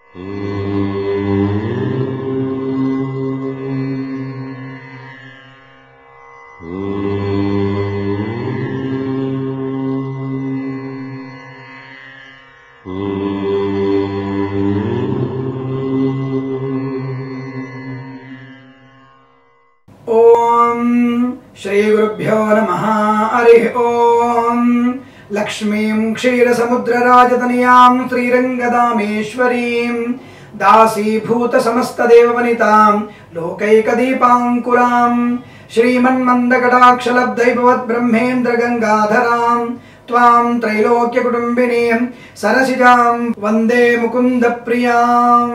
ఓం శ్రీ గురుభ్యో నమ హరి ఓం లక్ష్మీం క్షీరసముద్రరాజతనయాం శ్రీరంగదామేశ్వరీం దాసీభూత సమస్తదేవవనితాం లోకైకదీపాంకురాం శ్రీమన్మందకటాక్షలబ్ధైభవత్ బ్రహ్మేంద్ర గంగాధరాం త్వాం త్రైలోక్యకుటుంబినీం సరసిజాం వందే ముకుంద ప్రియాం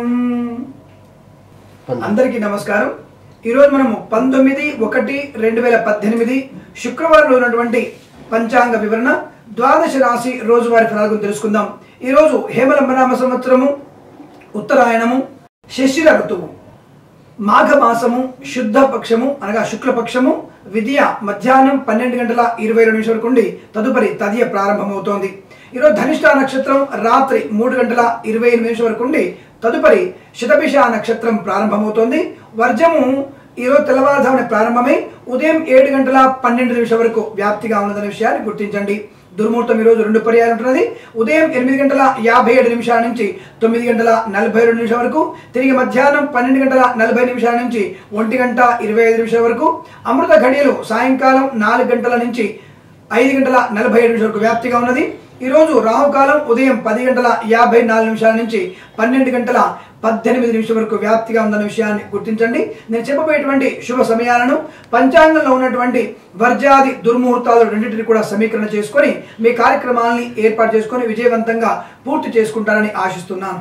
అందరికీ నమస్కారం ఈరోజు మనము పంతొమ్మిది ఒకటి రెండు వేల పద్దెనిమిది శుక్రవారం ఉన్నటువంటి పంచాంగ వివరణ ద్వాదశ రాశి రోజువారి ఫలాలను తెలుసుకుందాం ఈరోజు హేమలంబనామ సంవత్సరము ఉత్తరాయణము శశిర ఋతువు మాఘమాసము శుద్ధ పక్షము అనగా శుక్లపక్షము విద్య మధ్యాహ్నం పన్నెండు గంటల ఇరవై రెండు నిమిషాల నుండి తదుపరి తదియ ప్రారంభమవుతోంది ఈరోజు ధనిష్ట నక్షత్రం రాత్రి మూడు గంటల ఇరవై ఎనిమిది నిమిషాల వరకు ఉండి తదుపరి శతభిష నక్షత్రం ప్రారంభమవుతోంది వర్జము ఈరోజు తెల్లవారుజామున ప్రారంభమై ఉదయం ఏడు గంటల పన్నెండు నిమిషాల వరకు వ్యాప్తిగా ఉన్నదనే విషయాన్ని గుర్తించండి దుర్ముహూర్తం ఈరోజు రెండు పర్యాలు ఉంటున్నది ఉదయం ఎనిమిది గంటల యాభై ఏడు నిమిషాల నుంచి తొమ్మిది గంటల నలభై రెండు నిమిషాల వరకు తిరిగి మధ్యాహ్నం పన్నెండు గంటల నలభై నిమిషాల నుంచి ఒంటి గంట ఇరవై ఐదు నిమిషాల వరకు అమృత ఘడియలు సాయంకాలం నాలుగు గంటల నుంచి ఐదు గంటల నలభై ఏడు నిమిషాలకు వ్యాప్తిగా ఉన్నది ఈరోజు రాహుకాలం ఉదయం పది గంటల యాభై నాలుగు నిమిషాల నుంచి పన్నెండు గంటల పద్దెనిమిది నిమిషం వరకు వ్యాప్తిగా ఉందన్న విషయాన్ని గుర్తించండి నేను చెప్పబోయేటువంటి శుభ సమయాలను పంచాంగంలో ఉన్నటువంటి వర్జాది దుర్ముహూర్తాలు రెండింటిని కూడా సమీకరణ చేసుకొని మీ కార్యక్రమాలని ఏర్పాటు చేసుకొని విజయవంతంగా పూర్తి చేసుకుంటారని ఆశిస్తున్నాను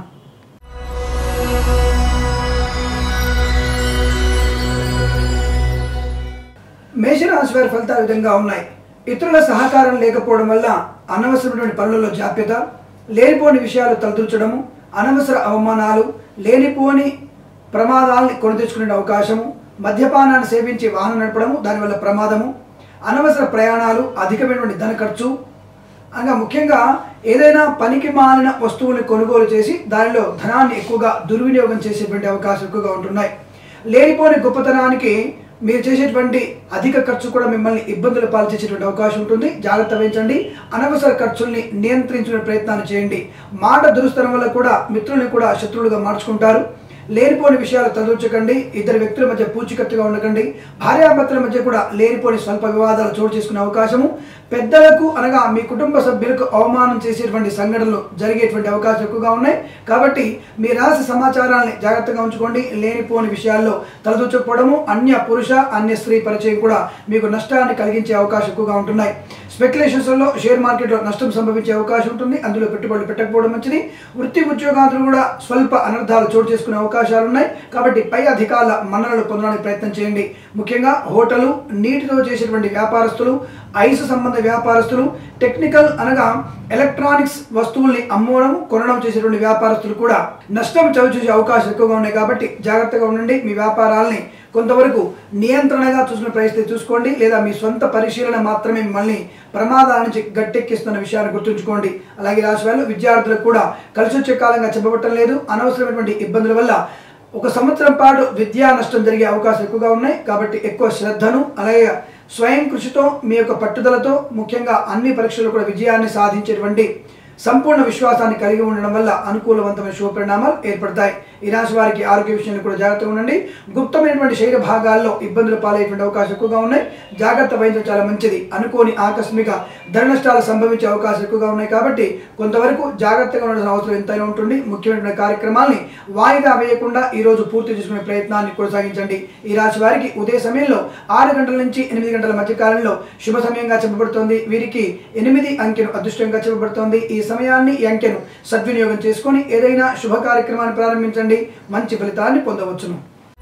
మేషరాశి వారి ఫలితాలు ఈ విధంగా ఉన్నాయి ఇతరుల సహకారం లేకపోవడం వల్ల అనవసరమైనటువంటి పనులలో జాప్యత లేనిపోని విషయాలు తలదూర్చడము అనవసర అవమానాలు లేనిపోని ప్రమాదాలని కొని తెచ్చుకునే అవకాశము మద్యపానాన్ని సేవించి వాహనం నడపడము దానివల్ల ప్రమాదము అనవసర ప్రయాణాలు అధికమైనటువంటి ధన ఖర్చు అనగా ముఖ్యంగా ఏదైనా పనికి మాలిన వస్తువుని కొనుగోలు చేసి దానిలో ధనాన్ని ఎక్కువగా దుర్వినియోగం చేసేటువంటి అవకాశం ఎక్కువగా ఉంటున్నాయి లేనిపోని గొప్పతనానికి మీరు చేసేటువంటి అధిక ఖర్చు కూడా మిమ్మల్ని ఇబ్బందులు పాలు చేసేటువంటి అవకాశం ఉంటుంది జాగ్రత్త వహించండి అనవసర ఖర్చుల్ని నియంత్రించుకునే ప్రయత్నాన్ని చేయండి మాట దురుస్తనం వల్ల కూడా మిత్రుల్ని కూడా శత్రువులుగా మార్చుకుంటారు లేనిపోని విషయాలు తలదూర్చకండి ఇద్దరు వ్యక్తుల మధ్య పూచికత్తుగా ఉండకండి భార్యాభర్తల మధ్య కూడా లేనిపోని స్వల్ప వివాదాలు చోటు చేసుకునే అవకాశము పెద్దలకు అనగా మీ కుటుంబ సభ్యులకు అవమానం చేసేటువంటి సంఘటనలు జరిగేటువంటి అవకాశం ఎక్కువగా ఉన్నాయి కాబట్టి మీ రాసి సమాచారాన్ని జాగ్రత్తగా ఉంచుకోండి లేనిపోని విషయాల్లో తలదూచకపోవడము అన్య పురుష అన్య స్త్రీ పరిచయం కూడా మీకు నష్టాన్ని కలిగించే అవకాశం ఎక్కువగా ఉంటున్నాయి స్పెక్యులేషన్స్లో షేర్ మార్కెట్లో నష్టం సంభవించే అవకాశం ఉంటుంది అందులో పెట్టుబడులు పెట్టకపోవడం మంచిది వృత్తి ఉద్యోగాదులు కూడా స్వల్ప అనర్థాలు చోటు చేసుకునే అవకాశాలు ఉన్నాయి కాబట్టి పై అధికారుల మన్ననలు పొందడానికి ప్రయత్నం చేయండి ముఖ్యంగా హోటలు నీటితో చేసేటువంటి వ్యాపారస్తులు ఐస్ సంబంధ వ్యాపారస్తులు టెక్నికల్ అనగా ఎలక్ట్రానిక్స్ వస్తువుల్ని అమ్మడం కొనడం చేసేటువంటి వ్యాపారస్తులు కూడా నష్టం చవిచూసే అవకాశం ఎక్కువగా ఉన్నాయి కాబట్టి జాగ్రత్తగా ఉండండి మీ వ్యాపారాల్ని కొంతవరకు నియంత్రణగా చూసిన పరిస్థితి చూసుకోండి లేదా మీ సొంత పరిశీలన మాత్రమే మిమ్మల్ని ప్రమాదాల నుంచి గట్టెక్కిస్తున్న విషయాన్ని గుర్తుంచుకోండి అలాగే రాశి వాళ్ళు విద్యార్థులకు కూడా కలిసి వచ్చే కాలంగా చెప్పబట్టం లేదు అనవసరమైనటువంటి ఇబ్బందుల వల్ల ఒక సంవత్సరం పాటు విద్యా నష్టం జరిగే అవకాశం ఎక్కువగా ఉన్నాయి కాబట్టి ఎక్కువ శ్రద్ధను అలాగే స్వయం కృషితో మీ యొక్క పట్టుదలతో ముఖ్యంగా అన్ని పరీక్షలు కూడా విజయాన్ని సాధించేటువంటి సంపూర్ణ విశ్వాసాన్ని కలిగి ఉండడం వల్ల అనుకూలవంతమైన శుభ పరిణామాలు ఏర్పడతాయి ఈ రాశి వారికి ఆరోగ్య విషయంలో కూడా జాగ్రత్తగా ఉండండి గుప్తమైనటువంటి శరీర భాగాల్లో ఇబ్బందులు పాలయ్యేటువంటి అవకాశం ఎక్కువగా ఉన్నాయి జాగ్రత్త వహించడం చాలా మంచిది అనుకోని ఆకస్మిక ధన నష్టాలు సంభవించే అవకాశం ఎక్కువగా ఉన్నాయి కాబట్టి కొంతవరకు జాగ్రత్తగా ఉండాల్సిన అవసరం ఎంతైనా ఉంటుంది ముఖ్యమైనటువంటి కార్యక్రమాల్ని వాయిదా వేయకుండా ఈ రోజు పూర్తి చేసుకునే ప్రయత్నాన్ని కొనసాగించండి ఈ రాశి వారికి ఉదయ సమయంలో ఆరు గంటల నుంచి ఎనిమిది గంటల మధ్య కాలంలో శుభ సమయంగా చెప్పబడుతోంది వీరికి ఎనిమిది అంకెను అదృష్టంగా చెప్పబడుతోంది ఈ సమయాన్ని ఈ అంకెను సద్వినియోగం చేసుకొని ఏదైనా శుభ కార్యక్రమాన్ని ప్రారంభించండి మంచి ఫలితాన్ని పొందవచ్చును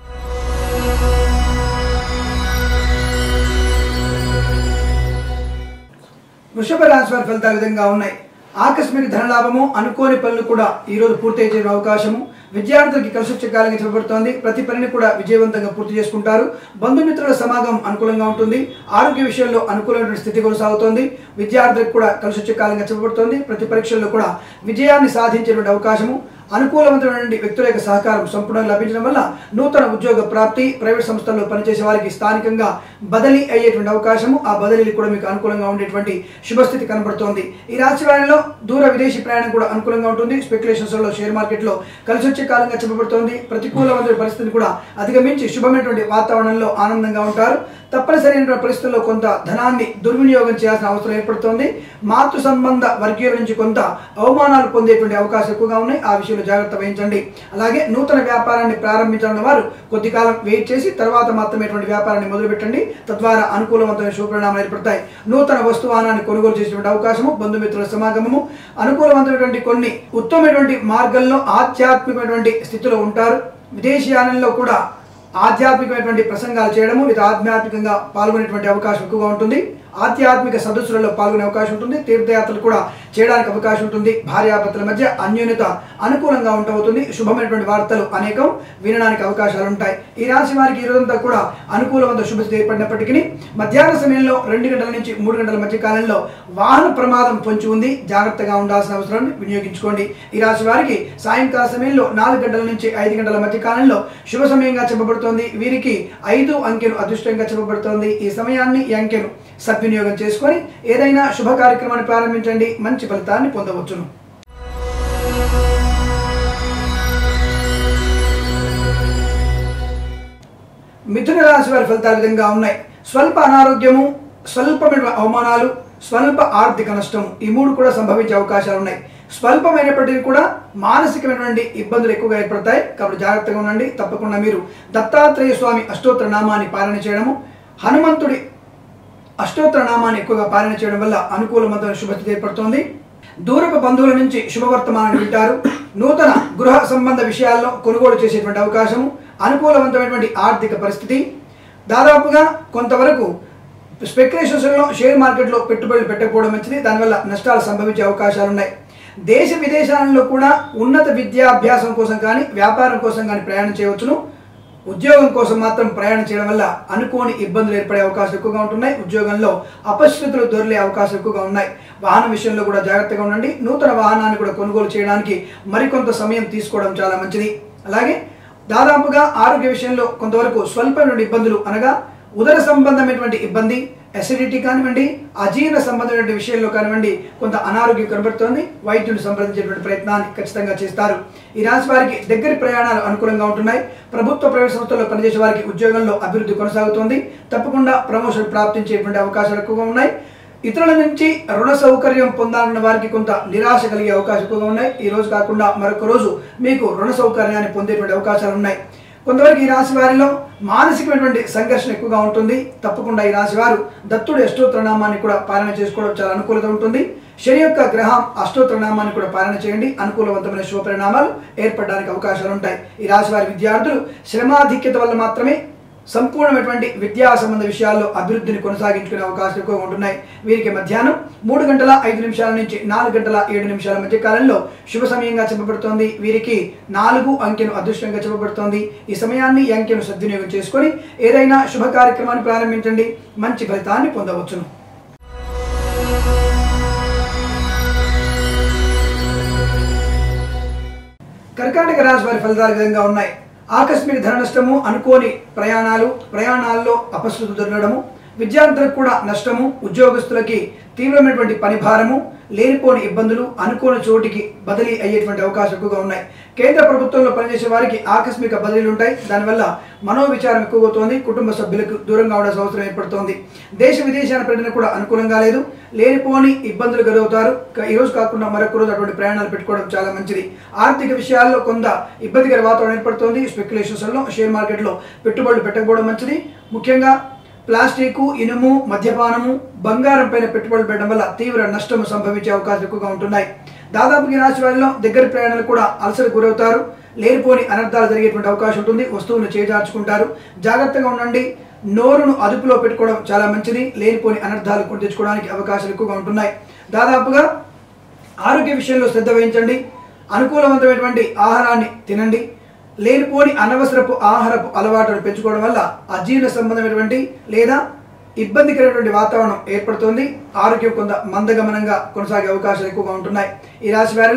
వృషభ రాశి వారి ఫలితాలు ఈ విధంగా ఉన్నాయి ఆకస్మిక ధనలాభము అనుకోని పనులు కూడా ఈ రోజు పూర్తి అయ్యే అవకాశము విద్యార్థులకి కలిసి వచ్చే కాలంగా చెప్పబడుతోంది ప్రతి పనిని కూడా విజయవంతంగా పూర్తి చేసుకుంటారు బంధుమిత్రుల సమాగం అనుకూలంగా ఉంటుంది ఆరోగ్య విషయంలో అనుకూలమైన స్థితి కొనసాగుతోంది విద్యార్థులకు కూడా కలిసి వచ్చే కాలంగా చెప్పబడుతోంది ప్రతి పరీక్షల్లో కూడా విజయాన్ని సాధించేటువంటి అవకాశము అనుకూలవంతమైన వ్యక్తుల యొక్క సహకారం సంపూర్ణంగా లభించడం వల్ల నూతన ఉద్యోగ ప్రాప్తి ప్రైవేట్ సంస్థల్లో పనిచేసే వారికి స్థానికంగా బదిలీ అయ్యేటువంటి అవకాశము ఆ బదిలీలు కూడా మీకు అనుకూలంగా ఉండేటువంటి శుభస్థితి కనబడుతోంది ఈ రాశి వారిలో దూర విదేశీ ప్రయాణం కూడా అనుకూలంగా ఉంటుంది స్పెక్యులేషన్స్ లో షేర్ మార్కెట్ లో కలిసి వచ్చే కాలంగా చెప్పబడుతోంది ప్రతికూలమైన పరిస్థితిని కూడా అధిగమించి శుభమైనటువంటి వాతావరణంలో ఆనందంగా ఉంటారు తప్పనిసరైన పరిస్థితుల్లో కొంత ధనాన్ని దుర్వినియోగం చేయాల్సిన అవసరం ఏర్పడుతోంది మాతృ సంబంధ వర్గీయుల నుంచి కొంత అవమానాలు పొందేటువంటి అవకాశం ఎక్కువగా ఉన్నాయి ఆ విషయంలో జాగ్రత్త వహించండి అలాగే నూతన వ్యాపారాన్ని ప్రారంభించాలన్న వారు కొద్ది కాలం వెయిట్ చేసి తర్వాత మాత్రమే ఇటువంటి వ్యాపారాన్ని మొదలుపెట్టండి తద్వారా అనుకూలవంతమైన శుభపరిణామాలు ఏర్పడతాయి నూతన వస్తువానాన్ని కొనుగోలు చేసేటువంటి అవకాశము బంధుమిత్రుల సమాగమము అనుకూలవంతమైనటువంటి కొన్ని ఉత్తమమైనటువంటి మార్గంలో ఆధ్యాత్మికమైనటువంటి స్థితిలో ఉంటారు విదేశీయానంలో కూడా ఆధ్యాత్మికమైనటువంటి ప్రసంగాలు చేయడము లేదా ఆధ్యాత్మికంగా పాల్గొనేటువంటి అవకాశం ఎక్కువగా ఉంటుంది ఆధ్యాత్మిక సదస్సులలో పాల్గొనే అవకాశం ఉంటుంది తీర్థయాత్రలు కూడా చేయడానికి అవకాశం ఉంటుంది భార్యాభర్తల మధ్య అన్యోన్యత అనుకూలంగా ఉంటుంది శుభమైనటువంటి వార్తలు అనేకం వినడానికి అవకాశాలు ఉంటాయి ఈ రాశి వారికి ఈ రోజంతా కూడా అనుకూలమైన శుభస్థితి ఏర్పడినప్పటికీ మధ్యాహ్న సమయంలో రెండు గంటల నుంచి మూడు గంటల మధ్య కాలంలో వాహన ప్రమాదం పొంచి ఉంది జాగ్రత్తగా ఉండాల్సిన అవసరాన్ని వినియోగించుకోండి ఈ రాశి వారికి సాయంకాల సమయంలో నాలుగు గంటల నుంచి ఐదు గంటల మధ్య కాలంలో శుభ సమయంగా చెప్పబడుతోంది వీరికి ఐదు అంకెను అదృష్టంగా చెప్పబడుతోంది ఈ సమయాన్ని ఈ అంకెను సద్వినియోగం చేసుకొని ఏదైనా శుభ కార్యక్రమాన్ని ప్రారంభించండి మంచి ఫలితాన్ని పొందవచ్చును మిథున రాశి వారి ఫలితాలు ఈ విధంగా ఉన్నాయి స్వల్ప అనారోగ్యము స్వల్పమైన అవమానాలు స్వల్ప ఆర్థిక నష్టము ఈ మూడు కూడా సంభవించే అవకాశాలు ఉన్నాయి స్వల్పమైనప్పటికీ కూడా మానసికమైనటువంటి ఇబ్బందులు ఎక్కువగా ఏర్పడతాయి కాబట్టి జాగ్రత్తగా ఉండండి తప్పకుండా మీరు దత్తాత్రేయ స్వామి అష్టోత్తర నామాన్ని పాలన చేయడము హనుమంతుడి అష్టోత్తర నామాన్ని ఎక్కువగా పాలన చేయడం వల్ల అనుకూలమైన శుభస్థితి ఏర్పడుతోంది దూరపు బంధువుల నుంచి శుభవర్తమానాన్ని వింటారు నూతన గృహ సంబంధ విషయాల్లో కొనుగోలు చేసేటువంటి అవకాశము అనుకూలవంతమైనటువంటి ఆర్థిక పరిస్థితి దాదాపుగా కొంతవరకు స్పెక్యులేషన్స్లో షేర్ మార్కెట్లో పెట్టుబడులు పెట్టకపోవడం మంచిది దానివల్ల నష్టాలు సంభవించే అవకాశాలు ఉన్నాయి దేశ విదేశాలలో కూడా ఉన్నత విద్యాభ్యాసం కోసం కానీ వ్యాపారం కోసం కానీ ప్రయాణం చేయవచ్చును ఉద్యోగం కోసం మాత్రం ప్రయాణం చేయడం వల్ల అనుకోని ఇబ్బందులు ఏర్పడే అవకాశం ఎక్కువగా ఉంటున్నాయి ఉద్యోగంలో అపశృతులు దొరికే అవకాశం ఎక్కువగా ఉన్నాయి వాహన విషయంలో కూడా జాగ్రత్తగా ఉండండి నూతన వాహనాన్ని కూడా కొనుగోలు చేయడానికి మరికొంత సమయం తీసుకోవడం చాలా మంచిది అలాగే దాదాపుగా ఆరోగ్య విషయంలో కొంతవరకు స్వల్పమైన ఇబ్బందులు అనగా ఉదర సంబంధమైనటువంటి ఇబ్బంది అసిడిటీ కానివ్వండి అజీర్ణ సంబంధమైన విషయంలో కానివ్వండి కొంత అనారోగ్యం కనబడుతోంది వైద్యుని సంప్రదించేటువంటి ప్రయత్నాన్ని ఖచ్చితంగా చేస్తారు ఈ రాశి వారికి దగ్గరి ప్రయాణాలు అనుకూలంగా ఉంటున్నాయి ప్రభుత్వ ప్రైవేట్ సంస్థల్లో పనిచేసే వారికి ఉద్యోగంలో అభివృద్ధి కొనసాగుతోంది తప్పకుండా ప్రమోషన్ ప్రాప్తించేటువంటి అవకాశాలు ఎక్కువగా ఉన్నాయి ఇతరుల నుంచి రుణ సౌకర్యం పొందాలన్న వారికి కొంత నిరాశ కలిగే అవకాశం ఎక్కువగా ఉన్నాయి ఈ రోజు కాకుండా మరొక రోజు మీకు రుణ సౌకర్యాన్ని పొందేటువంటి అవకాశాలు ఉన్నాయి కొంతవరకు ఈ రాశి వారిలో మానసికమైనటువంటి సంఘర్షణ ఎక్కువగా ఉంటుంది తప్పకుండా ఈ రాశి వారు దత్తుడి అష్టోత్తరనామాన్ని కూడా పాలన చేసుకోవడం చాలా అనుకూలత ఉంటుంది శని యొక్క గ్రహం అష్టోత్తరనామాన్ని కూడా పాలన చేయండి అనుకూలవంతమైన శుభ పరిణామాలు ఏర్పడడానికి అవకాశాలు ఉంటాయి ఈ రాశి వారి విద్యార్థులు శ్రమాధిక్యత వల్ల మాత్రమే సంపూర్ణమైనటువంటి విద్యా సంబంధ విషయాల్లో అభివృద్ధిని కొనసాగించుకునే అవకాశం ఎక్కువగా ఉంటున్నాయి వీరికి మధ్యాహ్నం మూడు గంటల ఐదు నిమిషాల నుంచి నాలుగు గంటల ఏడు నిమిషాల మధ్య కాలంలో శుభ సమయంగా చెప్పబడుతోంది వీరికి నాలుగు అంకెను అదృష్టంగా చెప్పబడుతోంది ఈ సమయాన్ని ఈ అంకెను సద్వినియోగం చేసుకొని ఏదైనా శుభ కార్యక్రమాన్ని ప్రారంభించండి మంచి ఫలితాన్ని పొందవచ్చును కర్కాటక రాశి వారి ఫలితాలు ఈ విధంగా ఉన్నాయి ఆకస్మిక ధన నష్టము అనుకోని ప్రయాణాలు ప్రయాణాల్లో అపశృతి దొరకడము విద్యార్థులకు కూడా నష్టము ఉద్యోగస్తులకి తీవ్రమైనటువంటి పనిభారము లేనిపోని ఇబ్బందులు అనుకోని చోటికి బదిలీ అయ్యేటువంటి అవకాశం ఎక్కువగా ఉన్నాయి కేంద్ర ప్రభుత్వంలో పనిచేసే వారికి ఆకస్మిక బదిలీలు ఉంటాయి దానివల్ల మనోవిచారం ఎక్కువ అవుతోంది కుటుంబ సభ్యులకు దూరంగా ఉండాల్సిన అవసరం ఏర్పడుతోంది దేశ విదేశాల పర్యటన కూడా అనుకూలంగా లేదు లేనిపోని ఇబ్బందులు గడుగుతారు ఈ రోజు కాకుండా మరొక రోజు అటువంటి ప్రయాణాలు పెట్టుకోవడం చాలా మంచిది ఆర్థిక విషయాల్లో కొంత ఇబ్బందికర వాతావరణం ఏర్పడుతోంది స్పెక్యులేషన్స్లో షేర్ మార్కెట్లో పెట్టుబడులు పెట్టకపోవడం మంచిది ముఖ్యంగా ప్లాస్టిక్ ఇనుము మద్యపానము బంగారం పైన పెట్టుబడులు పెట్టడం వల్ల తీవ్ర నష్టము సంభవించే అవకాశాలు ఎక్కువగా ఉంటున్నాయి దాదాపు ఈ రాశి వారిలో దగ్గర ప్రయాణాలు కూడా అలసట గురవుతారు లేనిపోని అనర్థాలు జరిగేటువంటి అవకాశం ఉంటుంది వస్తువులను చేజార్చుకుంటారు జాగ్రత్తగా ఉండండి నోరును అదుపులో పెట్టుకోవడం చాలా మంచిది లేనిపోని అనర్థాలు కొని తెచ్చుకోవడానికి అవకాశాలు ఎక్కువగా ఉంటున్నాయి దాదాపుగా ఆరోగ్య విషయంలో శ్రద్ధ వహించండి అనుకూలవంతమైనటువంటి ఆహారాన్ని తినండి లేనిపోని అనవసరపు ఆహారపు అలవాటును పెంచుకోవడం వల్ల అజీర్ణ సంబంధమైనటువంటి లేదా ఇబ్బందికరమైనటువంటి వాతావరణం ఏర్పడుతుంది ఆరోగ్యం కొంత మందగమనంగా కొనసాగే అవకాశాలు ఎక్కువగా ఉంటున్నాయి ఈ రాశి వారిలో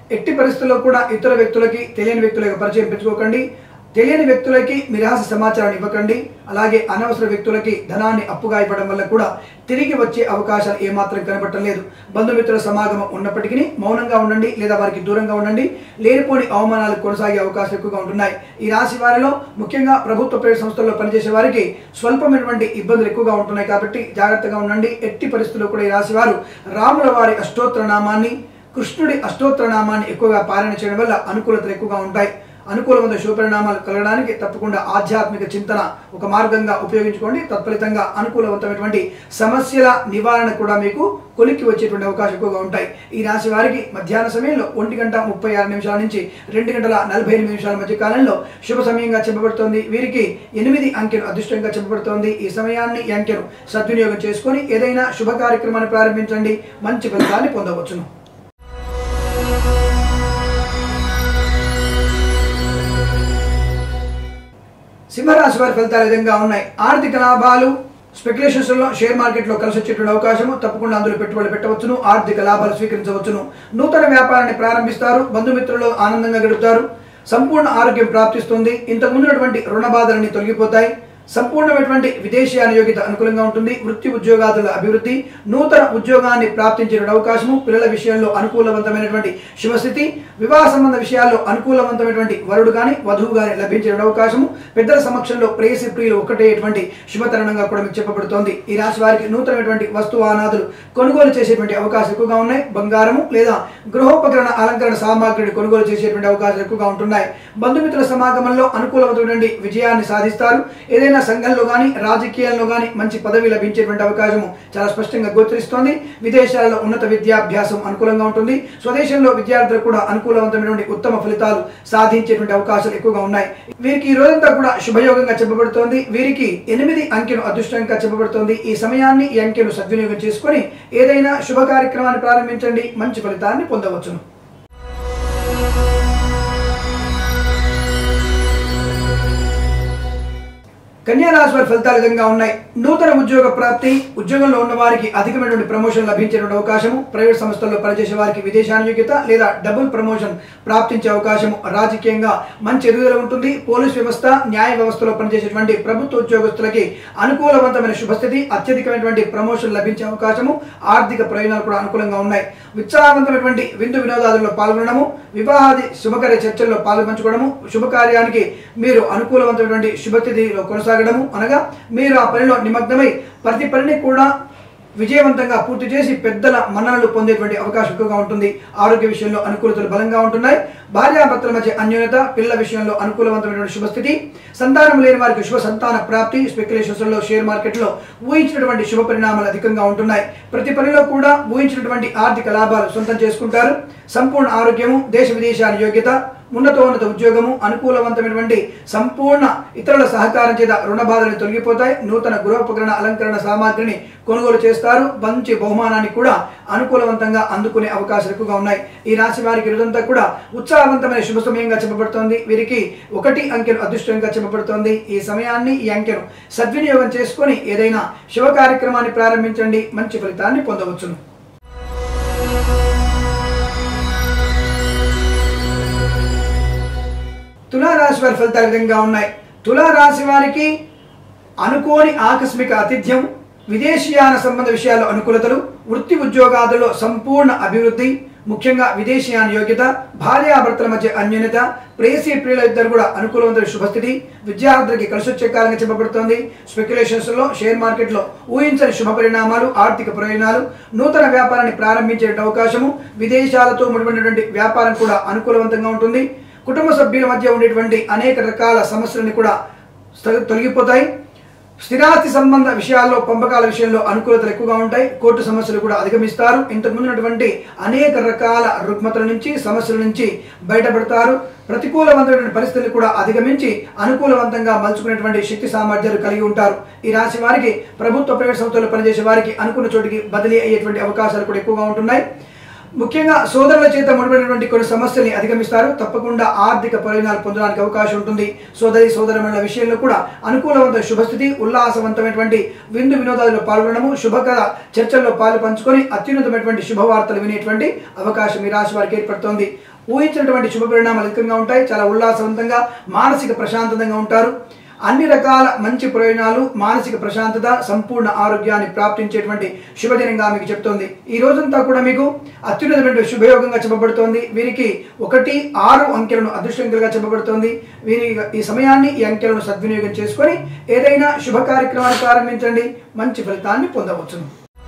ఎట్టి పరిస్థితుల్లో కూడా ఇతర వ్యక్తులకి తెలియని వ్యక్తులకు పరిచయం పెంచుకోకండి తెలియని వ్యక్తులకి మీ రహస్య సమాచారాన్ని ఇవ్వకండి అలాగే అనవసర వ్యక్తులకి ధనాన్ని అప్పుగా ఇవ్వడం వల్ల కూడా తిరిగి వచ్చే అవకాశాలు ఏమాత్రం కనబడటం లేదు బంధుమిత్రుల సమాగమం ఉన్నప్పటికీ మౌనంగా ఉండండి లేదా వారికి దూరంగా ఉండండి లేనిపోని అవమానాలు కొనసాగే అవకాశాలు ఎక్కువగా ఉంటున్నాయి ఈ రాశి వారిలో ముఖ్యంగా ప్రభుత్వ ప్రైవేట్ సంస్థల్లో పనిచేసే వారికి స్వల్పమైనటువంటి ఇబ్బందులు ఎక్కువగా ఉంటున్నాయి కాబట్టి జాగ్రత్తగా ఉండండి ఎట్టి పరిస్థితుల్లో కూడా ఈ రాశి వారు రాముల వారి అష్టోత్తర నామాన్ని కృష్ణుడి అష్టోత్తర నామాన్ని ఎక్కువగా పాలన చేయడం వల్ల అనుకూలతలు ఎక్కువగా ఉంటాయి అనుకూలమైన శుభపరిణామాలు కలగడానికి తప్పకుండా ఆధ్యాత్మిక చింతన ఒక మార్గంగా ఉపయోగించుకోండి తత్ఫలితంగా అనుకూలవంతమైనటువంటి సమస్యల నివారణ కూడా మీకు కొలిక్కి వచ్చేటువంటి అవకాశం ఎక్కువగా ఉంటాయి ఈ రాశి వారికి మధ్యాహ్న సమయంలో ఒంటి గంట ముప్పై ఆరు నిమిషాల నుంచి రెండు గంటల నలభై ఎనిమిది నిమిషాల మధ్య కాలంలో శుభ సమయంగా చెప్పబడుతోంది వీరికి ఎనిమిది అంకెను అదృష్టంగా చెప్పబడుతోంది ఈ సమయాన్ని ఈ అంకెను సద్వినియోగం చేసుకొని ఏదైనా శుభ కార్యక్రమాన్ని ప్రారంభించండి మంచి ఫలితాన్ని పొందవచ్చును సింహరాశి వారి ఫలితాలు ఈ విధంగా ఉన్నాయి ఆర్థిక లాభాలు స్పెక్యులేషన్స్ లో షేర్ మార్కెట్ లో కలిసి వచ్చేటువంటి అవకాశము తప్పకుండా అందులో పెట్టుబడులు పెట్టవచ్చును ఆర్థిక లాభాలు స్వీకరించవచ్చును నూతన వ్యాపారాన్ని ప్రారంభిస్తారు బంధుమిత్రులు ఆనందంగా గడుపుతారు సంపూర్ణ ఆరోగ్యం ప్రాప్తిస్తుంది ఇంతకు ముందున్నటువంటి రుణ బాధలన్నీ తొలగిపోతాయి సంపూర్ణమైనటువంటి విదేశీయాన యోగ్యత అనుకూలంగా ఉంటుంది వృత్తి ఉద్యోగాదుల అభివృద్ధి నూతన ఉద్యోగాన్ని ప్రాప్తించే అవకాశము పిల్లల విషయంలో అనుకూలవంతమైనటువంటి శుభస్థితి వివాహ సంబంధ విషయాల్లో అనుకూలవంతమైనటువంటి వరుడు గాని వధువు గాని లభించే అవకాశము పెద్దల సమక్షంలో ప్రేయసి ప్రియులు ఒకటేటువంటి శుభతరుణంగా కూడా మీకు చెప్పబడుతోంది ఈ రాశి వారికి నూతనమైనటువంటి వస్తు వాహనాదులు కొనుగోలు చేసేటువంటి అవకాశం ఎక్కువగా ఉన్నాయి బంగారము లేదా గృహోపకరణ అలంకరణ సామాగ్రిని కొనుగోలు చేసేటువంటి అవకాశాలు ఎక్కువగా ఉంటున్నాయి బంధుమిత్రుల సమాగమంలో అనుకూలమైనటువంటి విజయాన్ని సాధిస్తారు ఏదైనా సంఘంలో కానీ రాజకీయాల్లో కానీ మంచి పదవి లభించేటువంటి అవకాశము చాలా స్పష్టంగా గోచరిస్తోంది విదేశాలలో ఉన్నత విద్యాభ్యాసం అనుకూలంగా ఉంటుంది స్వదేశంలో విద్యార్థులకు కూడా అనుకూలవంతమైనటువంటి ఉత్తమ ఫలితాలు సాధించేటువంటి అవకాశాలు ఎక్కువగా ఉన్నాయి వీరికి ఈ రోజంతా కూడా శుభయోగంగా చెప్పబడుతోంది వీరికి ఎనిమిది అంకెను అదృష్టంగా చెప్పబడుతోంది ఈ సమయాన్ని ఈ అంకెను సద్వినియోగం చేసుకొని ఏదైనా శుభ కార్యక్రమాన్ని ప్రారంభించండి మంచి ఫలితాన్ని పొందవచ్చును కన్యా రాశి వారి ఫలితాలు ఈ విధంగా ఉన్నాయి నూతన ఉద్యోగ ప్రాప్తి ఉద్యోగంలో ఉన్న వారికి అధికమైనటువంటి ప్రమోషన్ లభించేటువంటి అవకాశము ప్రైవేట్ సంస్థల్లో పనిచేసే వారికి విదేశానుయోగ్యత లేదా డబుల్ ప్రమోషన్ ప్రాప్తించే అవకాశము రాజకీయంగా మంచి ఎదుగుదల ఉంటుంది పోలీస్ వ్యవస్థ న్యాయ వ్యవస్థలో పనిచేసేటువంటి ప్రభుత్వ ఉద్యోగస్తులకి అనుకూలవంతమైన శుభస్థితి అత్యధికమైనటువంటి ప్రమోషన్ లభించే అవకాశము ఆర్థిక ప్రయోజనాలు కూడా అనుకూలంగా ఉన్నాయి ఉత్సాహవంతమైనటువంటి విందు వినోదాదుల్లో పాల్గొనడము వివాహాది శుభకార్య చర్చల్లో పాల్పంచుకోవడము శుభకార్యానికి మీరు అనుకూలవంతమైనటువంటి శుభతిథిలో కొనసాగడము అనగా మీరు ఆ పనిలో నిమగ్నమై ప్రతి పనిని కూడా విజయవంతంగా పూర్తి చేసి పెద్దల మన్ననలు పొందేటువంటి అవకాశం ఎక్కువగా ఉంటుంది ఆరోగ్య విషయంలో అనుకూలతలు బలంగా ఉంటున్నాయి భార్యాభర్తల మధ్య అన్యోన్యత పిల్లల విషయంలో అనుకూలవంతమైనటువంటి శుభస్థితి సంతానం లేని వారికి శుభ సంతాన ప్రాప్తి స్పెక్యులేషన్స్ లో షేర్ మార్కెట్ లో ఊహించినటువంటి శుభ పరిణామాలు అధికంగా ఉంటున్నాయి ప్రతి పనిలో కూడా ఊహించినటువంటి ఆర్థిక లాభాలు సొంతం చేసుకుంటారు సంపూర్ణ ఆరోగ్యము దేశ విదేశాల యోగ్యత ఉన్నతోన్నత ఉద్యోగము అనుకూలవంతమైనటువంటి సంపూర్ణ ఇతరుల సహకారం చేత రుణ బాధలు తొలగిపోతాయి నూతన గృహోపకరణ అలంకరణ సామాగ్రిని కొనుగోలు చేస్తారు మంచి బహుమానాన్ని కూడా అనుకూలవంతంగా అందుకునే అవకాశాలు ఎక్కువగా ఉన్నాయి ఈ రాశి వారికి రోజంతా కూడా ఉత్సాహవంతమైన శుభ సమయంగా చెప్పబడుతోంది వీరికి ఒకటి అంకెను అదృష్టంగా చెప్పబడుతోంది ఈ సమయాన్ని ఈ అంకెను సద్వినియోగం చేసుకొని ఏదైనా శుభ కార్యక్రమాన్ని ప్రారంభించండి మంచి ఫలితాన్ని పొందవచ్చును తులారాశి వారి ఫలితాలు ఈ విధంగా ఉన్నాయి తులారాశి వారికి అనుకోని ఆకస్మిక ఆతిథ్యం విదేశీయాన సంబంధ విషయాల్లో అనుకూలతలు వృత్తి ఉద్యోగాదుల్లో సంపూర్ణ అభివృద్ధి ముఖ్యంగా విదేశీయాన యోగ్యత భార్యాభర్తల మధ్య అన్యోన్యత ప్రేసి ప్రియుల ఇద్దరు కూడా అనుకూలవంతుల శుభస్థితి విద్యార్థులకి కలిసొచ్చే కాలంగా చెప్పబడుతోంది స్పెక్యులేషన్స్ లో షేర్ మార్కెట్ లో ఊహించని శుభ పరిణామాలు ఆర్థిక ప్రయోజనాలు నూతన వ్యాపారాన్ని ప్రారంభించే అవకాశము విదేశాలతో ముడిపడినటువంటి వ్యాపారం కూడా అనుకూలవంతంగా ఉంటుంది కుటుంబ సభ్యుల మధ్య ఉండేటువంటి అనేక రకాల సమస్యలను కూడా స్థ- తొలగిపోతాయి స్థిరాస్తి సంబంధ విషయాల్లో పంపకాల విషయంలో అనుకూలతలు ఎక్కువగా ఉంటాయి కోర్టు సమస్యలు కూడా అధిగమిస్తారు ఇంతకు ముందున్నటువంటి అనేక రకాల రుగ్మతల నుంచి సమస్యల నుంచి బయటపడతారు ప్రతికూలవంతమైన పరిస్థితులు కూడా అధిగమించి అనుకూలవంతంగా మలుచుకునేటువంటి శక్తి సామర్థ్యాలు కలిగి ఉంటారు ఈ రాశి వారికి ప్రభుత్వ ప్రైవేట్ సంస్థల్లో పనిచేసే వారికి అనుకున్న చోటికి బదిలీ అయ్యేటువంటి అవకాశాలు కూడా ఎక్కువగా ఉంటున్నాయి ముఖ్యంగా సోదరుల చేత ముడిపడినటువంటి కొన్ని సమస్యల్ని అధిగమిస్తారు తప్పకుండా ఆర్థిక ప్రయోజనాలు పొందడానికి అవకాశం ఉంటుంది సోదరి సోదరమణుల విషయంలో కూడా అనుకూలవంత శుభస్థితి ఉల్లాసవంతమైనటువంటి విందు వినోదాల్లో పాల్గొనడము శుభకర చర్చల్లో పాలు పంచుకొని అత్యున్నతమైనటువంటి శుభవార్తలు వినేటువంటి అవకాశం ఈ రాశి వారికి ఏర్పడుతోంది ఊహించినటువంటి శుభ పరిణామాలు అధికంగా ఉంటాయి చాలా ఉల్లాసవంతంగా మానసిక ప్రశాంతంగా ఉంటారు అన్ని రకాల మంచి ప్రయోజనాలు మానసిక ప్రశాంతత సంపూర్ణ ఆరోగ్యాన్ని ప్రాప్తించేటువంటి శుభదినంగా మీకు చెప్తోంది ఈ రోజంతా కూడా మీకు అత్యున్నతమైన శుభయోగంగా చెప్పబడుతోంది వీరికి ఒకటి ఆరు అంకెలను అదృష్టంకలుగా చెప్పబడుతోంది వీరి ఈ సమయాన్ని ఈ అంకెలను సద్వినియోగం చేసుకొని ఏదైనా శుభ కార్యక్రమాన్ని ప్రారంభించండి మంచి ఫలితాన్ని పొందవచ్చును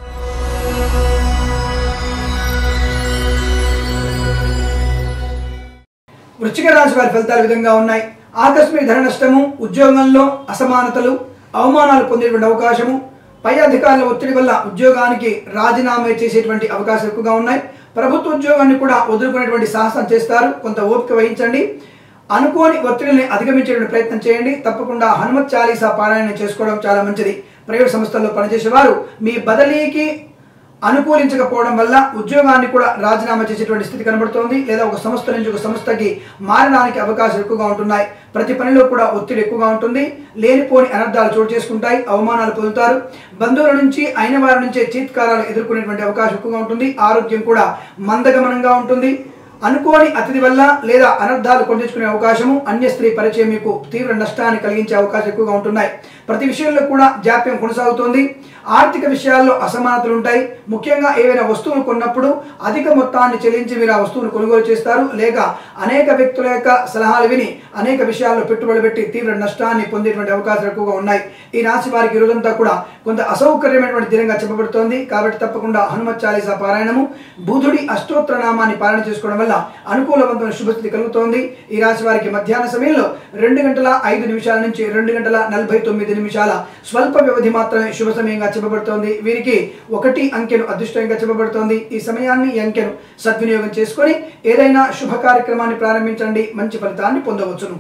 వృశ్చిక రాశి వారి ఫలితాలు ఈ విధంగా ఉన్నాయి ఆకస్మిక ధన నష్టము ఉద్యోగంలో అసమానతలు అవమానాలు పొందేటువంటి అవకాశము పై అధికారుల ఒత్తిడి వల్ల ఉద్యోగానికి రాజీనామా చేసేటువంటి అవకాశాలు ఎక్కువగా ఉన్నాయి ప్రభుత్వ ఉద్యోగాన్ని కూడా వదులుకునేటువంటి సాహసం చేస్తారు కొంత ఓపిక వహించండి అనుకోని ఒత్తిడిని అధిగమించేటువంటి ప్రయత్నం చేయండి తప్పకుండా హనుమత్ చాలీసా పారాయణం చేసుకోవడం చాలా మంచిది ప్రైవేట్ సంస్థల్లో పనిచేసేవారు మీ బదిలీకి అనుకూలించకపోవడం వల్ల ఉద్యోగాన్ని కూడా రాజీనామా చేసేటువంటి స్థితి కనబడుతోంది లేదా ఒక సంస్థ నుంచి ఒక సంస్థకి మారడానికి అవకాశాలు ఎక్కువగా ఉంటున్నాయి ప్రతి పనిలో కూడా ఒత్తిడి ఎక్కువగా ఉంటుంది లేనిపోని అనర్థాలు చోటు చేసుకుంటాయి అవమానాలు పొందుతారు బంధువుల నుంచి అయిన వారి నుంచే చీత్కారాలు ఎదుర్కొనేటువంటి అవకాశం ఎక్కువగా ఉంటుంది ఆరోగ్యం కూడా మందగమనంగా ఉంటుంది అనుకోని అతిథి వల్ల లేదా అనర్థాలు కొండించుకునే అవకాశము అన్య స్త్రీ పరిచయం మీకు తీవ్ర నష్టాన్ని కలిగించే అవకాశం ఎక్కువగా ఉంటున్నాయి ప్రతి విషయంలో కూడా జాప్యం కొనసాగుతోంది ఆర్థిక విషయాల్లో అసమానతలు ఉంటాయి ముఖ్యంగా ఏవైనా వస్తువులు కొన్నప్పుడు అధిక మొత్తాన్ని చెల్లించి మీరు ఆ వస్తువును కొనుగోలు చేస్తారు లేక అనేక వ్యక్తుల యొక్క సలహాలు విని అనేక విషయాల్లో పెట్టుబడి పెట్టి తీవ్ర నష్టాన్ని పొందేటువంటి అవకాశాలు ఎక్కువగా ఉన్నాయి ఈ రాశి వారికి ఈ రోజంతా కూడా కొంత అసౌకర్యమైనటువంటి దినంగా చెప్పబడుతోంది కాబట్టి తప్పకుండా హనుమత్ చాలీసా పారాయణము బుధుడి అష్టోత్తర నామాన్ని పాలన చేసుకోవడం వల్ల అనుకూలవంతమైన శుభస్థితి కలుగుతోంది ఈ రాశి వారికి మధ్యాహ్న సమయంలో రెండు గంటల ఐదు నిమిషాల నుంచి రెండు గంటల నలభై తొమ్మిది నిమిషాల స్వల్ప వ్యవధి మాత్రమే శుభ సమయంగా చెప్పబడుతోంది వీరికి ఒకటి అంకెను అదృష్టంగా చెప్పబడుతోంది ఈ సమయాన్ని ఈ అంకెను సద్వినియోగం చేసుకొని ఏదైనా శుభ కార్యక్రమాన్ని ప్రారంభించండి మంచి ఫలితాన్ని పొందవచ్చును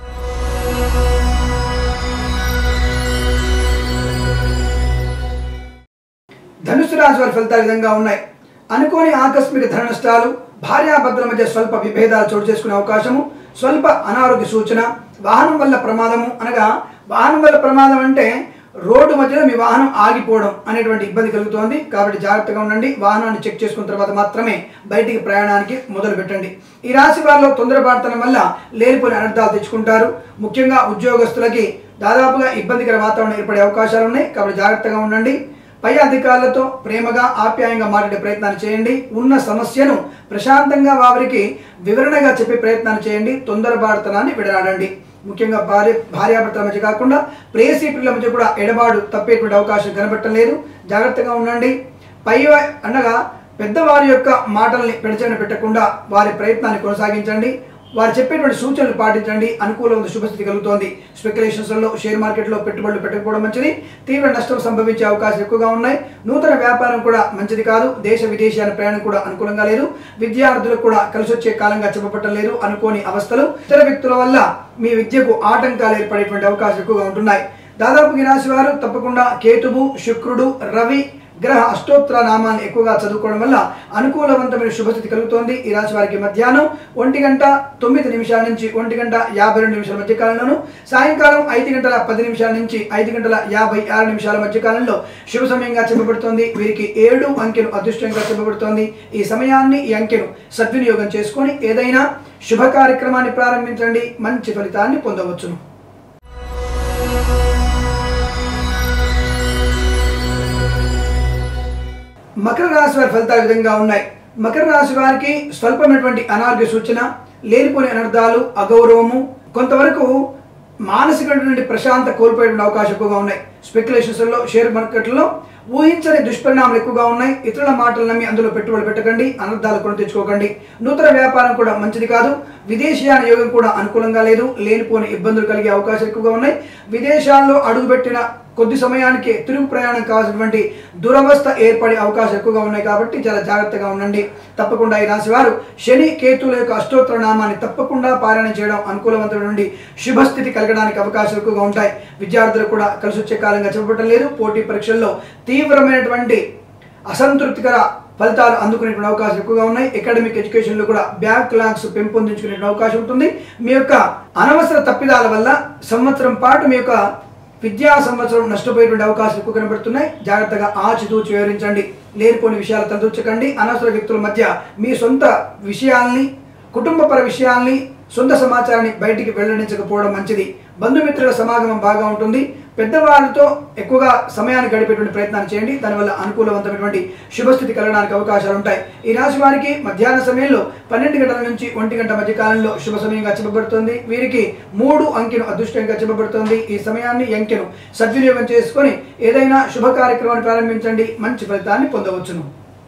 ధనుసు రాశి వారి ఫలితాలు ఈ విధంగా ఉన్నాయి అనుకోని ఆకస్మిక ధన నష్టాలు భార్యాభర్తల మధ్య స్వల్ప విభేదాలు చోటు చేసుకునే అవకాశము స్వల్ప అనారోగ్య సూచన వాహనం వల్ల ప్రమాదము అనగా వాహనం వల్ల ప్రమాదం అంటే రోడ్డు మధ్యలో మీ వాహనం ఆగిపోవడం అనేటువంటి ఇబ్బంది కలుగుతోంది కాబట్టి జాగ్రత్తగా ఉండండి వాహనాన్ని చెక్ చేసుకున్న తర్వాత మాత్రమే బయటికి ప్రయాణానికి మొదలు పెట్టండి ఈ రాశి వారిలో తొందరపాటుతనం వల్ల లేనిపోని అనర్థాలు తెచ్చుకుంటారు ముఖ్యంగా ఉద్యోగస్తులకి దాదాపుగా ఇబ్బందికర వాతావరణం ఏర్పడే అవకాశాలు ఉన్నాయి కాబట్టి జాగ్రత్తగా ఉండండి పై అధికారులతో ప్రేమగా ఆప్యాయంగా మాట్లాడే ప్రయత్నాన్ని చేయండి ఉన్న సమస్యను ప్రశాంతంగా వారికి వివరణగా చెప్పే ప్రయత్నాన్ని చేయండి తొందరపాటుతనాన్ని విడనాడండి ముఖ్యంగా భార్య భార్యాభర్తల మధ్య కాకుండా ప్రేయసీపుల మధ్య కూడా ఎడబాడు తప్పేటువంటి అవకాశం కనబడటం లేదు జాగ్రత్తగా ఉండండి పై అనగా పెద్దవారి యొక్క మాటల్ని పెడచన పెట్టకుండా వారి ప్రయత్నాన్ని కొనసాగించండి వారు చెప్పేటువంటి సూచనలు పాటించండి అనుకూలమైన శుభస్థితి కలుగుతోంది స్పెక్యులేషన్స్లో షేర్ మార్కెట్లో పెట్టుబడులు పెట్టకపోవడం మంచిది తీవ్ర నష్టం సంభవించే అవకాశాలు ఎక్కువగా ఉన్నాయి నూతన వ్యాపారం కూడా మంచిది కాదు దేశ విదేశాల ప్రయాణం కూడా అనుకూలంగా లేదు విద్యార్థులకు కూడా కలిసి వచ్చే కాలంగా చెప్పబట్టం లేదు అనుకోని అవస్థలు ఇతర వ్యక్తుల వల్ల మీ విద్యకు ఆటంకాలు ఏర్పడేటువంటి అవకాశాలు ఎక్కువగా ఉంటున్నాయి దాదాపు ఈ రాశి వారు తప్పకుండా కేతువు శుక్రుడు రవి గ్రహ అష్టోత్తర నామాన్ని ఎక్కువగా చదువుకోవడం వల్ల అనుకూలవంతమైన శుభస్థితి కలుగుతోంది ఈ రాశి వారికి మధ్యాహ్నం ఒంటి గంట తొమ్మిది నిమిషాల నుంచి ఒంటి గంట యాభై రెండు నిమిషాల మధ్య కాలంలోను సాయంకాలం ఐదు గంటల పది నిమిషాల నుంచి ఐదు గంటల యాభై ఆరు నిమిషాల మధ్య కాలంలో శుభ సమయంగా చెప్పబడుతోంది వీరికి ఏడు అంకెను అదృష్టంగా చెప్పబడుతోంది ఈ సమయాన్ని ఈ అంకెను సద్వినియోగం చేసుకొని ఏదైనా శుభ కార్యక్రమాన్ని ప్రారంభించండి మంచి ఫలితాన్ని పొందవచ్చును మకర రాశి వారి ఫలితాలు ఈ విధంగా ఉన్నాయి మకర రాశి వారికి స్వల్పమైనటువంటి అనారోగ్య సూచన లేనిపోని అనర్థాలు అగౌరవము కొంతవరకు మానసికమైనటువంటి ప్రశాంత కోల్పోయేటువంటి అవకాశం ఎక్కువగా ఉన్నాయి స్పెక్యులేషన్స్లో షేర్ మార్కెట్లో ఊహించని దుష్పరిణామాలు ఎక్కువగా ఉన్నాయి ఇతరుల మాటలు నమ్మి అందులో పెట్టుబడి పెట్టకండి అనర్థాలు కొని తెచ్చుకోకండి నూతన వ్యాపారం కూడా మంచిది కాదు విదేశీయాన యోగం కూడా అనుకూలంగా లేదు లేనిపోని ఇబ్బందులు కలిగే అవకాశాలు ఎక్కువగా ఉన్నాయి విదేశాల్లో అడుగుపెట్టిన కొద్ది సమయానికి తిరుగు ప్రయాణం కావాల్సినటువంటి దురవస్థ ఏర్పడే అవకాశాలు ఎక్కువగా ఉన్నాయి కాబట్టి చాలా జాగ్రత్తగా ఉండండి తప్పకుండా ఈ రాశి వారు శని కేతువుల యొక్క అష్టోత్తర నామాన్ని తప్పకుండా పారాయణ చేయడం అనుకూలవంతమైనటువంటి శుభస్థితి కలగడానికి అవకాశాలు ఎక్కువగా ఉంటాయి విద్యార్థులకు కూడా కలిసి వచ్చే కాలంగా చెప్పబడటం లేదు పోటీ పరీక్షల్లో తీవ్రమైనటువంటి అసంతృప్తికర ఫలితాలు అందుకునేటువంటి అవకాశాలు ఎక్కువగా ఉన్నాయి అకాడమిక్ ఎడ్యుకేషన్లో కూడా బ్యాక్ లాగ్స్ పెంపొందించుకునే అవకాశం ఉంటుంది మీ యొక్క అనవసర తప్పిదాల వల్ల సంవత్సరం పాటు మీ యొక్క విద్యా సంవత్సరం నష్టపోయేటువంటి అవకాశాలు ఎక్కువ కనబడుతున్నాయి జాగ్రత్తగా ఆచితూచి వివరించండి లేనిపోని విషయాలు తలదూర్చకండి అనవసర వ్యక్తుల మధ్య మీ సొంత విషయాల్ని కుటుంబపర విషయాల్ని సొంత సమాచారాన్ని బయటికి వెల్లడించకపోవడం మంచిది బంధుమిత్రుల సమాగమం బాగా ఉంటుంది పెద్దవారితో ఎక్కువగా సమయాన్ని గడిపేటువంటి ప్రయత్నాన్ని చేయండి దానివల్ల అనుకూలవంతమైనటువంటి శుభస్థితి కలగడానికి అవకాశాలు ఉంటాయి ఈ రాశి వారికి మధ్యాహ్న సమయంలో పన్నెండు గంటల నుంచి ఒంటి గంట మధ్య కాలంలో శుభ సమయంగా చెప్పబడుతుంది వీరికి మూడు అంకెను అదృష్టంగా చెప్పబడుతుంది ఈ సమయాన్ని ఈ అంకెను సద్వినియోగం చేసుకొని ఏదైనా శుభ కార్యక్రమాన్ని ప్రారంభించండి మంచి ఫలితాన్ని పొందవచ్చును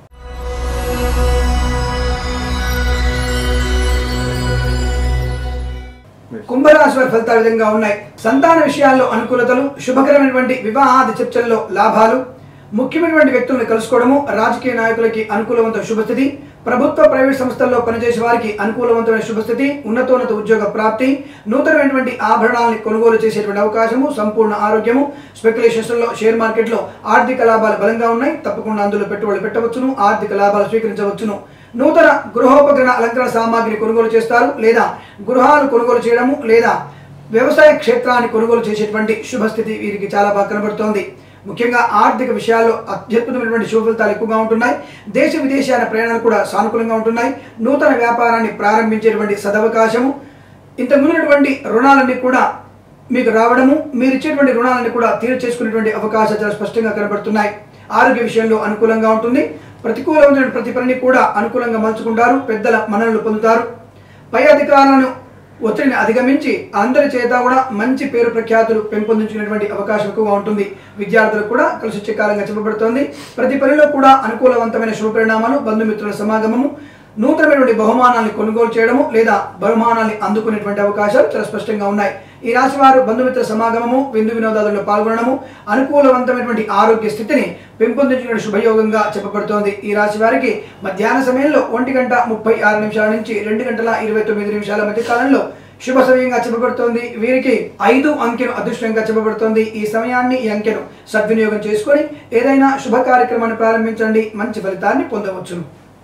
కుంభరాశి వారి ఫలితాలు విధంగా ఉన్నాయి సంతాన విషయాల్లో అనుకూలతలు శుభకరమైనటువంటి వివాహాది చర్చల్లో లాభాలు ముఖ్యమైనటువంటి వ్యక్తులను కలుసుకోవడము రాజకీయ నాయకులకి అనుకూలవంత శుభస్థితి ప్రభుత్వ ప్రైవేట్ సంస్థల్లో పనిచేసే వారికి అనుకూలవంతమైన శుభస్థితి ఉన్నతోన్నత ఉద్యోగ ప్రాప్తి నూతనమైనటువంటి ఆభరణాలని కొనుగోలు చేసేటువంటి అవకాశము సంపూర్ణ ఆరోగ్యము స్పెక్యులేషన్స్ లో షేర్ మార్కెట్ లో ఆర్థిక లాభాలు బలంగా ఉన్నాయి తప్పకుండా అందులో పెట్టుబడులు పెట్టవచ్చును ఆర్థిక లాభాలు స్వీకరించవచ్చును నూతన గృహోపకరణ అలంకరణ సామాగ్రిని కొనుగోలు చేస్తారు లేదా గృహాలు కొనుగోలు చేయడము లేదా వ్యవసాయ క్షేత్రాన్ని కొనుగోలు చేసేటువంటి శుభస్థితి వీరికి చాలా బాగా కనబడుతోంది ముఖ్యంగా ఆర్థిక విషయాల్లో అత్యద్భుతమైనటువంటి శుభ ఫలితాలు ఎక్కువగా ఉంటున్నాయి దేశ విదేశాల ప్రయాణాలు కూడా సానుకూలంగా ఉంటున్నాయి నూతన వ్యాపారాన్ని ప్రారంభించేటువంటి సదవకాశము ఇంతకుముందున్నటువంటి రుణాలన్నీ కూడా మీకు రావడము మీరు ఇచ్చేటువంటి రుణాలను కూడా తీర్చేసుకునేటువంటి అవకాశాలు చాలా స్పష్టంగా కనబడుతున్నాయి ఆరోగ్య విషయంలో అనుకూలంగా ఉంటుంది ప్రతికూలమైన ప్రతి పనిని కూడా అనుకూలంగా మలుచుకుంటారు పెద్దల మన్ననలు పొందుతారు పై అధికారులను ఒత్తిడిని అధిగమించి అందరి చేత కూడా మంచి పేరు ప్రఖ్యాతులు పెంపొందించుకునేటువంటి అవకాశం ఎక్కువగా ఉంటుంది విద్యార్థులకు కూడా కలిసి వచ్చే కాలంగా చెప్పబడుతోంది ప్రతి పనిలో కూడా అనుకూలవంతమైన శుభ పరిణామాలు బంధుమిత్రుల సమాగమము నూతనమైనటువంటి బహుమానాన్ని కొనుగోలు చేయడము లేదా బహుమానాన్ని అందుకునేటువంటి అవకాశాలు చాలా స్పష్టంగా ఉన్నాయి ఈ రాశి వారు బంధుమిత్ర సమాగమము విందు వినోదాలలో పాల్గొనడము అనుకూలవంతమైనటువంటి ఆరోగ్య స్థితిని పెంపొందించిన శుభయోగంగా చెప్పబడుతోంది ఈ రాశి వారికి మధ్యాహ్న సమయంలో ఒంటి గంట ముప్పై ఆరు నిమిషాల నుంచి రెండు గంటల ఇరవై తొమ్మిది నిమిషాల మధ్య కాలంలో శుభ సమయంగా చెప్పబడుతోంది వీరికి ఐదు అంకెను అదృష్టంగా చెప్పబడుతోంది ఈ సమయాన్ని ఈ అంకెను సద్వినియోగం చేసుకొని ఏదైనా శుభ కార్యక్రమాన్ని ప్రారంభించండి మంచి ఫలితాన్ని పొందవచ్చును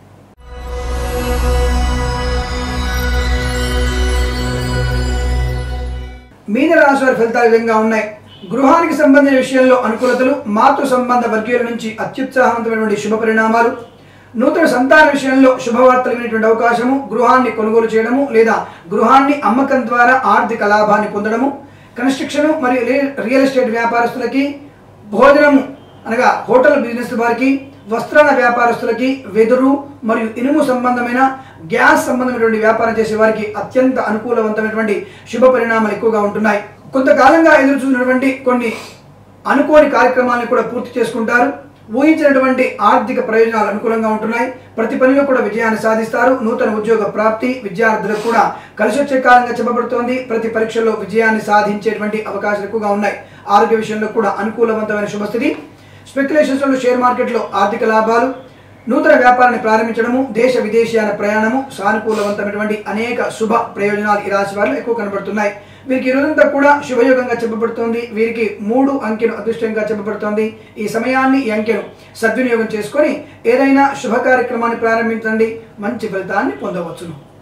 మీన రాశి వారి ఫలితాలు ఈ విధంగా ఉన్నాయి గృహానికి సంబంధించిన విషయంలో అనుకూలతలు మాతృ సంబంధ వర్గీయుల నుంచి అత్యుత్సాహవంతమైనటువంటి శుభ పరిణామాలు నూతన సంతాన విషయంలో శుభవార్తలు వినేటువంటి అవకాశము గృహాన్ని కొనుగోలు చేయడము లేదా గృహాన్ని అమ్మకం ద్వారా ఆర్థిక లాభాన్ని పొందడము కన్స్ట్రక్షన్ మరియు రియల్- రియల్ ఎస్టేట్ వ్యాపారస్తులకి భోజనము అనగా హోటల్ బిజినెస్ వారికి వస్త్రాల వ్యాపారస్తులకి వెదురు మరియు ఇనుము సంబంధమైన గ్యాస్ సంబంధమైనటువంటి వ్యాపారం చేసే వారికి అత్యంత అనుకూలవంతమైనటువంటి శుభ పరిణామాలు ఎక్కువగా ఉంటున్నాయి కొంతకాలంగా ఎదురు చూసినటువంటి కొన్ని అనుకోని కార్యక్రమాలను కూడా పూర్తి చేసుకుంటారు ఊహించినటువంటి ఆర్థిక ప్రయోజనాలు అనుకూలంగా ఉంటున్నాయి ప్రతి పనిలో కూడా విజయాన్ని సాధిస్తారు నూతన ఉద్యోగ ప్రాప్తి విద్యార్థులకు కూడా కలిసి వచ్చే కాలంగా చెప్పబడుతోంది ప్రతి పరీక్షల్లో విజయాన్ని సాధించేటువంటి అవకాశాలు ఎక్కువగా ఉన్నాయి ఆరోగ్య విషయంలో కూడా అనుకూలవంతమైన శుభస్థితి స్పెక్యులేషన్స్ లో షేర్ మార్కెట్లో ఆర్థిక లాభాలు నూతన వ్యాపారాన్ని ప్రారంభించడము దేశ విదేశీయాల ప్రయాణము సానుకూలవంతమైనటువంటి అనేక శుభ ప్రయోజనాలు ఈ రాశి వారిలో ఎక్కువ కనబడుతున్నాయి వీరికి ఈ రోజంతా కూడా శుభయోగంగా చెప్పబడుతోంది వీరికి మూడు అంకెను అదృష్టంగా చెప్పబడుతోంది ఈ సమయాన్ని ఈ అంకెను సద్వినియోగం చేసుకొని ఏదైనా శుభ కార్యక్రమాన్ని ప్రారంభించండి మంచి ఫలితాన్ని పొందవచ్చును